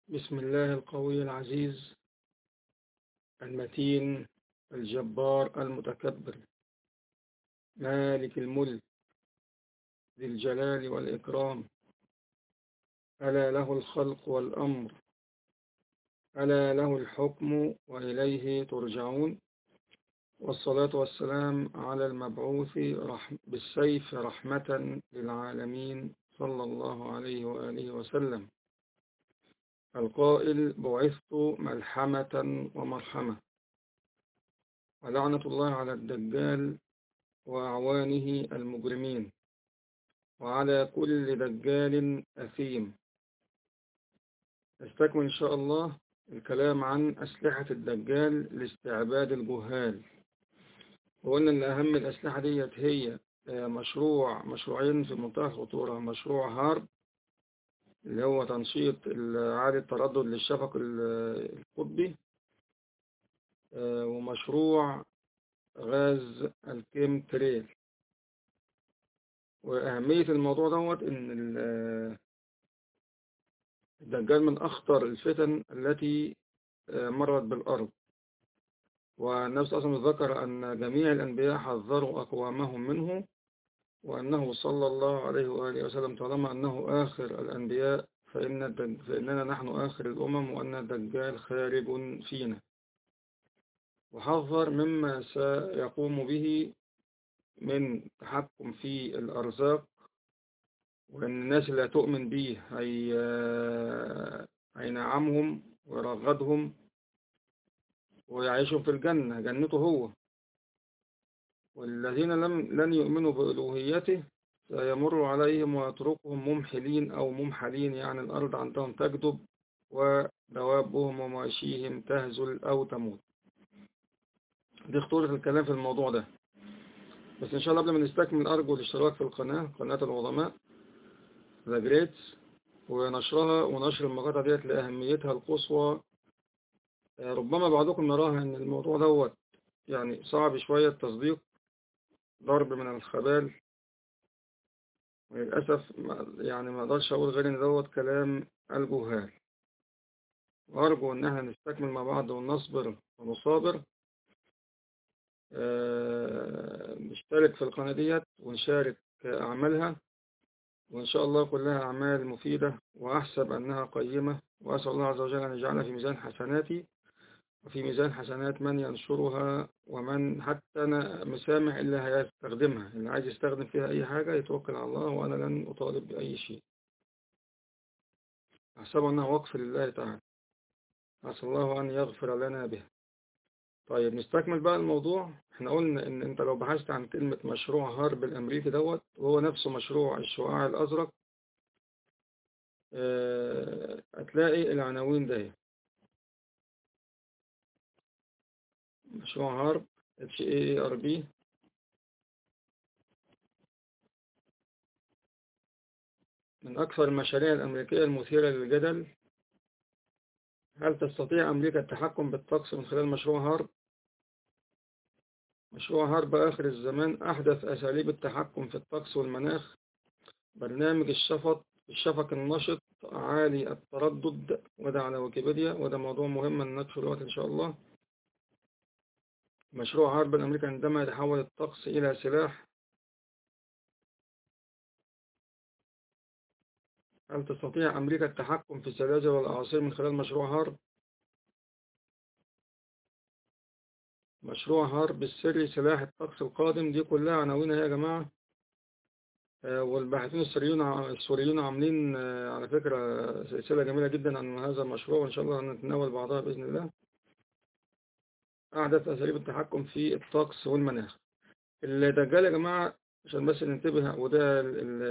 بسم الله القوي العزيز المتين الجبار المتكبر مالك الملك ذي الجلال والإكرام ألا له الخلق والأمر ألا له الحكم وإليه ترجعون والصلاة والسلام على المبعوث رحم بالسيف رحمة للعالمين صلى الله عليه وآله وسلم القائل بعثت ملحمة ومرحمة ولعنة الله على الدجال وأعوانه المجرمين وعلى كل دجال أثيم نستكمل إن شاء الله الكلام عن أسلحة الدجال لاستعباد الجهال وقلنا أن أهم الأسلحة ديت هي مشروع مشروعين في منتهى الخطورة مشروع هارب اللي هو تنشيط إعادة التردد للشفق القطبي ومشروع غاز الكيم تريل وأهمية الموضوع دوت إن الدجال من أخطر الفتن التي مرت بالأرض والنفس أصلا ذكر أن جميع الأنبياء حذروا أقوامهم منه وأنه صلى الله عليه وآله وسلم طالما أنه آخر الأنبياء فإن فإننا نحن آخر الأمم وأن الدجال خارج فينا وحذر مما سيقوم به من تحكم في الأرزاق وأن الناس اللي تؤمن به هي هينعمهم ويرغدهم ويعيشهم في الجنة جنته هو والذين لم لن يؤمنوا بألوهيته سيمر عليهم ويتركهم ممحلين أو ممحلين يعني الأرض عندهم تجدب ودوابهم ومواشيهم تهزل أو تموت دي خطورة الكلام في الموضوع ده بس إن شاء الله قبل ما نستكمل أرجو الاشتراك في القناة قناة العظماء ذا جريتس ونشرها ونشر المقاطع ديت لأهميتها القصوى ربما بعضكم نراها أن الموضوع دوت يعني صعب شوية التصديق ضرب من الخبال وللأسف يعني ما اقدرش أقول غير إن دوت كلام الجهال وأرجو إن احنا نستكمل مع بعض ونصبر ونصابر أه نشترك في القناة ديت ونشارك أعمالها وإن شاء الله كلها أعمال مفيدة وأحسب أنها قيمة وأسأل الله عز وجل أن يجعلها في ميزان حسناتي وفي ميزان حسنات من ينشرها ومن حتى أنا مسامح اللي هيستخدمها اللي عايز يستخدم فيها أي حاجة يتوكل على الله وأنا لن أطالب بأي شيء أحسب أنها وقف لله تعالى أسأل الله أن يغفر لنا به طيب نستكمل بقى الموضوع احنا قلنا ان انت لو بحثت عن كلمة مشروع هارب الامريكي دوت وهو نفسه مشروع الشعاع الازرق اه هتلاقي العناوين ده مشروع هارب اتش اي ار بي من أكثر المشاريع الأمريكية المثيرة للجدل هل تستطيع أمريكا التحكم بالطقس من خلال مشروع هارب؟ مشروع هارب آخر الزمان أحدث أساليب التحكم في الطقس والمناخ برنامج الشفط الشفق النشط عالي التردد وده على ويكيبيديا وده موضوع مهم نناقشه دلوقتي إن شاء الله مشروع هارب الأمريكي عندما يتحول الطقس إلى سلاح هل تستطيع أمريكا التحكم في الزلازل والأعاصير من خلال مشروع هارب؟ مشروع هارب السري سلاح الطقس القادم دي كلها عناوين يا جماعة والباحثين السوريون السوريون عاملين على فكرة سلسلة جميلة جدا عن هذا المشروع وإن شاء الله هنتناول بعضها بإذن الله أحدث أساليب التحكم في الطقس والمناخ الدجال يا جماعة عشان بس ننتبه وده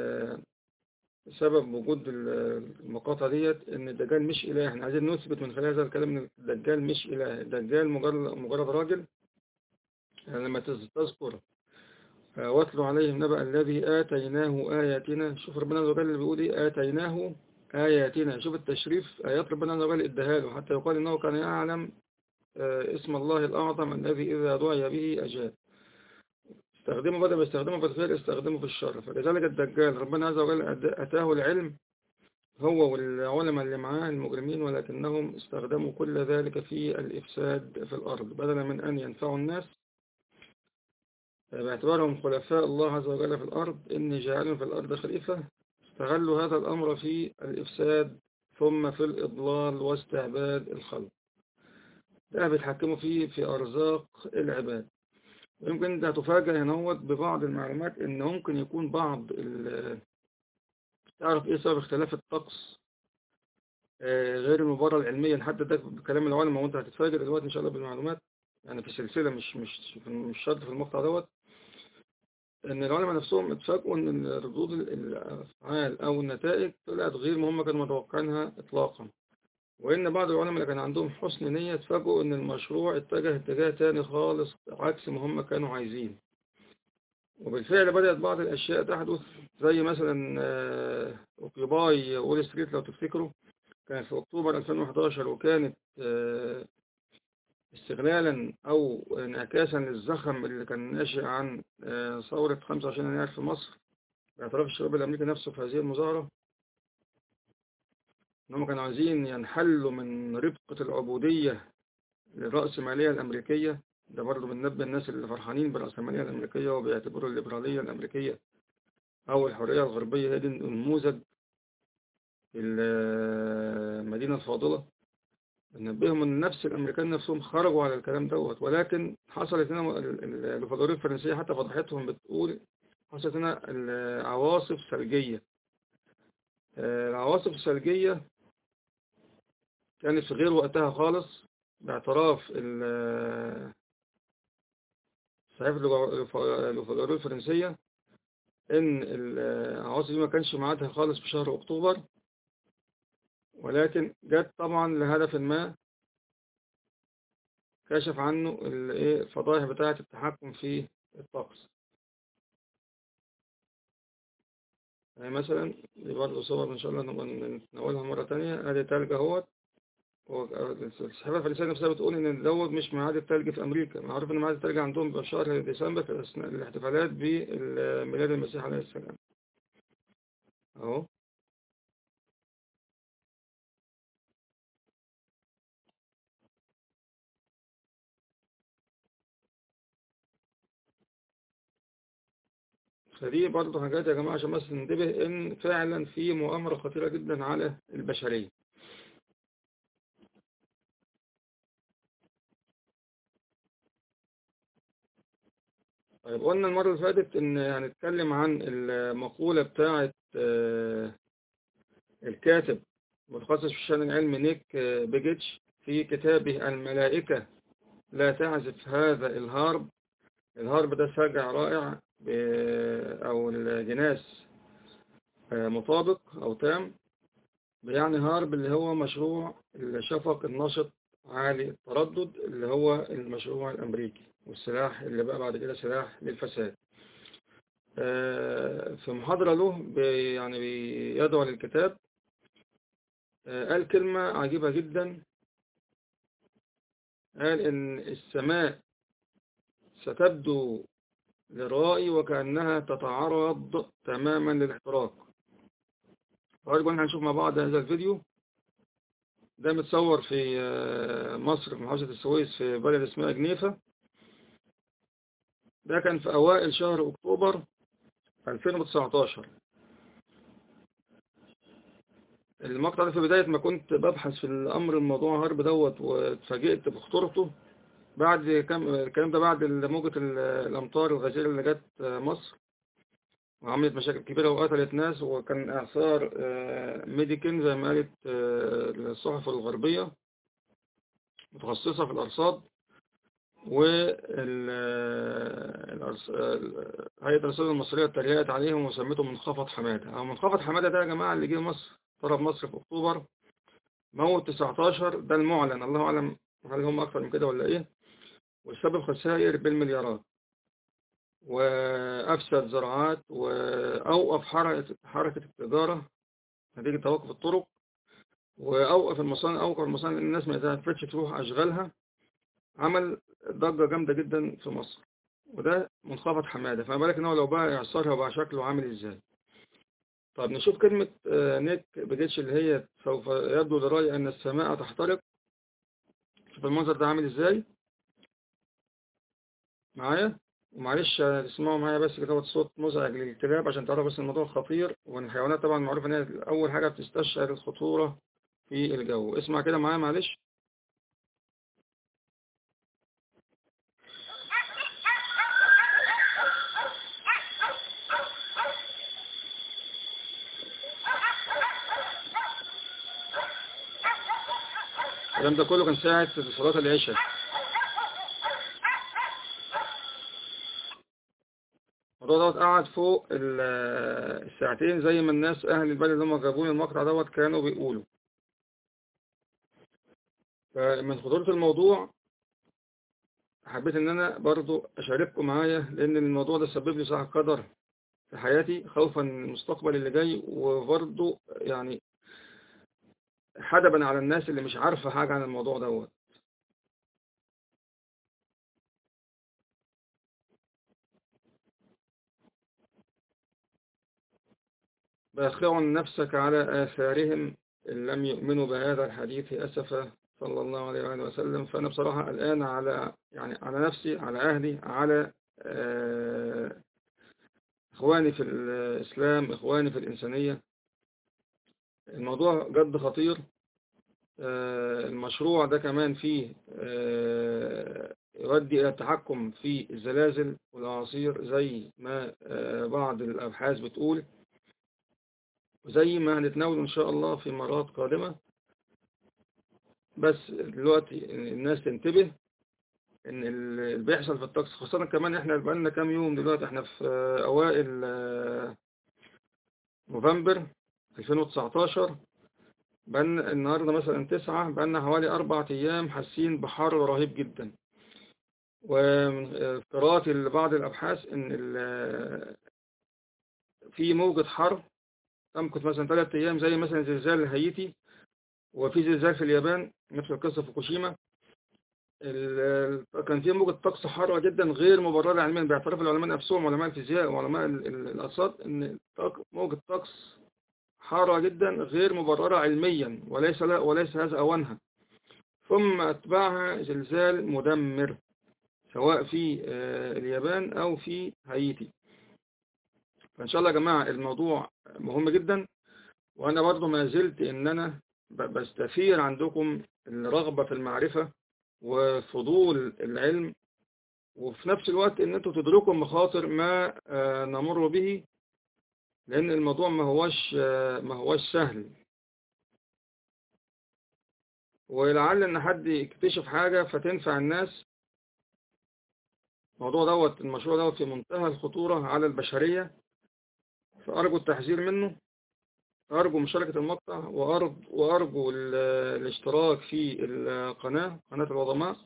سبب وجود المقاطع ديت ان الدجال مش اله احنا عايزين نثبت من خلال هذا الكلام ان الدجال مش اله الدجال مجرد مجرد راجل يعني لما تذكر واتلوا عليهم نبأ الذي آتيناه آياتنا شوف ربنا عز وجل بيقول ايه آتيناه آياتنا شوف التشريف آيات ربنا عز وجل اداها له حتى يقال انه كان يعلم اسم الله الأعظم الذي إذا دعي به أجاب استخدمه بدل ما يستخدمه في الخير استخدمه في الشر فلذلك الدجال ربنا عز وجل أتاه العلم هو والعلماء اللي معاه المجرمين ولكنهم استخدموا كل ذلك في الإفساد في الأرض بدلا من أن ينفعوا الناس باعتبارهم خلفاء الله عز وجل في الأرض إن جعلهم في الأرض خليفة استغلوا هذا الأمر في الإفساد ثم في الإضلال واستعباد الخلق ده بيتحكموا فيه في أرزاق العباد يمكن انت هتفاجأ هنا ببعض المعلومات ان ممكن يكون بعض تعرف ايه سبب اختلاف الطقس آه غير المباراة العلمية لحد ده بكلام العلماء وانت هتتفاجئ دلوقتي ان شاء الله بالمعلومات يعني في سلسلة مش مش مش شرط في المقطع دوت ان العلماء نفسهم اتفاجئوا ان ردود الافعال او النتائج طلعت غير ما هم كانوا متوقعينها اطلاقا وإن بعض العلماء اللي كان عندهم حسن نية اتفاجئوا إن المشروع اتجه اتجاه تاني خالص عكس ما هم كانوا عايزين وبالفعل بدأت بعض الأشياء تحدث زي مثلا أوكيباي وول ستريت لو تفتكروا كان في أكتوبر 2011 وكانت استغلالا أو انعكاسا للزخم اللي كان ناشئ عن ثورة 25 يناير في مصر باعتراف الشباب الأمريكي نفسه في هذه المظاهرة انهم كانوا عايزين ينحلوا من ربقة العبودية للرأسمالية الأمريكية ده برضه بننبه الناس اللي فرحانين بالرأسمالية الأمريكية وبيعتبروا الليبرالية الأمريكية أو الحرية الغربية هي دي النموذج المدينة الفاضلة بننبههم ان نفس الامريكان نفسهم خرجوا على الكلام دوت ولكن حصلت هنا الوفادورية الفرنسية حتى فضحتهم بتقول حصلت هنا عواصف ثلجية العواصف الثلجية كانت في غير وقتها خالص باعتراف صحيفة الوفادورية الفرنسية ان العواصف دي ما كانش معادها خالص في شهر اكتوبر ولكن جت طبعا لهدف ما كشف عنه الفضائح بتاعة التحكم في الطقس يعني مثلا دي برضه صور ان شاء الله نبقى نتناولها مرة تانية ادي تلج اهوت الصحيفة الفرنسية نفسها بتقول ان دوت مش ميعاد التلج في امريكا معروف ان ميعاد التلج عندهم بشهر ديسمبر في اثناء الاحتفالات بميلاد المسيح عليه السلام اهو فدي برضه حاجات يا جماعة عشان بس ننتبه ان فعلا في مؤامرة خطيرة جدا على البشرية طيب قلنا المرة اللي فاتت ان هنتكلم عن المقولة بتاعة الكاتب متخصص في الشأن العلمي نيك بيجيتش في كتابه الملائكة لا تعزف هذا الهارب الهارب ده سجع رائع أو الجناس مطابق أو تام يعني هارب اللي هو مشروع الشفق النشط عالي التردد اللي هو المشروع الأمريكي والسلاح اللي بقى بعد كده سلاح للفساد في محاضرة له بي يعني بيدعو للكتاب قال كلمة عجيبة جدا قال إن السماء ستبدو للرائي وكأنها تتعرض تماما للاحتراق وأرجو أن هنشوف مع بعض هذا الفيديو ده متصور في مصر في محافظة السويس في بلد اسمها جنيفة ده كان في أوائل شهر أكتوبر 2019 المقطع ده في بداية ما كنت ببحث في الأمر الموضوع هرب دوت واتفاجئت بخطورته بعد كم الكلام ده بعد موجة الأمطار الغزيرة اللي جت مصر وعملت مشاكل كبيرة وقتلت ناس وكان إعصار ميديكن زي ما قالت الصحف الغربية متخصصة في الأرصاد هيئة الأرصاد المصرية اتريقت عليهم وسميتهم منخفض حمادة أو منخفض حمادة ده يا جماعة اللي جه مصر ضرب مصر في أكتوبر موت 19 ده المعلن الله أعلم هل هم أكثر من كده ولا إيه والسبب خسائر بالمليارات وأفسد زراعات وأوقف حركة التجارة نتيجة توقف الطرق وأوقف المصانع أوقف المصانع الناس ما تعرفش تروح أشغالها عمل ضجة جامدة جدا في مصر وده منخفض حمادة فما بالك إن هو لو بقى إعصارها وبقى شكله عامل إزاي طب نشوف كلمة نيك بديتش اللي هي سوف يبدو لرأي أن السماء تحترق شوف المنظر ده عامل ازاي معايا ومعلش اسمعوا معايا بس كده صوت مزعج للكلاب عشان تعرفوا بس الموضوع خطير وان الحيوانات طبعا معروف ان هي اول حاجة بتستشعر الخطورة في الجو اسمع كده معايا معلش الكلام ده كله كان ساعة صلاة العشاء الموضوع دوت قعد فوق الساعتين زي ما الناس أهل البلد اللي هم جابوني المقطع دوت كانوا بيقولوا فمن خطورة الموضوع حبيت ان انا برضو اشارككم معايا لان الموضوع ده سبب لي صح قدر في حياتي خوفا من المستقبل اللي جاي وبرضو يعني حدبا على الناس اللي مش عارفة حاجة عن الموضوع دوت باخع نفسك على آثارهم إن لم يؤمنوا بهذا الحديث أسفا صلى الله عليه وآله وسلم فأنا بصراحة الآن على يعني على نفسي على أهلي على إخواني في الإسلام إخواني في الإنسانية الموضوع جد خطير المشروع ده كمان فيه يؤدي إلى التحكم في الزلازل والأعاصير زي ما بعض الأبحاث بتقول وزي ما هنتناول إن شاء الله في مرات قادمة بس دلوقتي الناس تنتبه ان اللي بيحصل في الطقس خاصة كمان احنا بقالنا كام يوم دلوقتي احنا في اوائل نوفمبر 2019 بقالنا النهاردة مثلا تسعة بقالنا حوالي أربع أيام حاسين بحر رهيب جدا ومن قراءة بعض الأبحاث إن في موجة حر تمكث مثلا ثلاث أيام زي مثلا زلزال هايتي وفي زلزال في اليابان نفس القصة في فوكوشيما كان في موجة طقس حارة جدا غير مبررة علميا باعتراف العلماء نفسهم علماء الفيزياء وعلماء الأرصاد إن موجة طقس حارة جدا غير مبررة علميا وليس لا وليس هذا أوانها ثم أتبعها زلزال مدمر سواء في اليابان أو في هايتي فإن شاء الله يا جماعة الموضوع مهم جدا وأنا برضو ما زلت إن أنا بستثير عندكم الرغبة في المعرفة وفضول العلم وفي نفس الوقت ان انتوا تدركوا مخاطر ما نمر به لان الموضوع ما هوش ما هوش سهل ولعل ان حد يكتشف حاجة فتنفع الناس الموضوع دوت المشروع دوت في منتهى الخطورة على البشرية فأرجو التحذير منه أرجو مشاركة المقطع وأرجو, وأرجو الاشتراك في القناة قناة الوضماء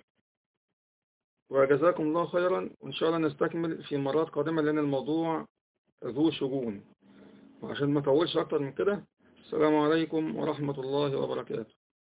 وجزاكم الله خيرا وإن شاء الله نستكمل في مرات قادمة لأن الموضوع ذو شجون وعشان ما أطولش أكتر من كده السلام عليكم ورحمة الله وبركاته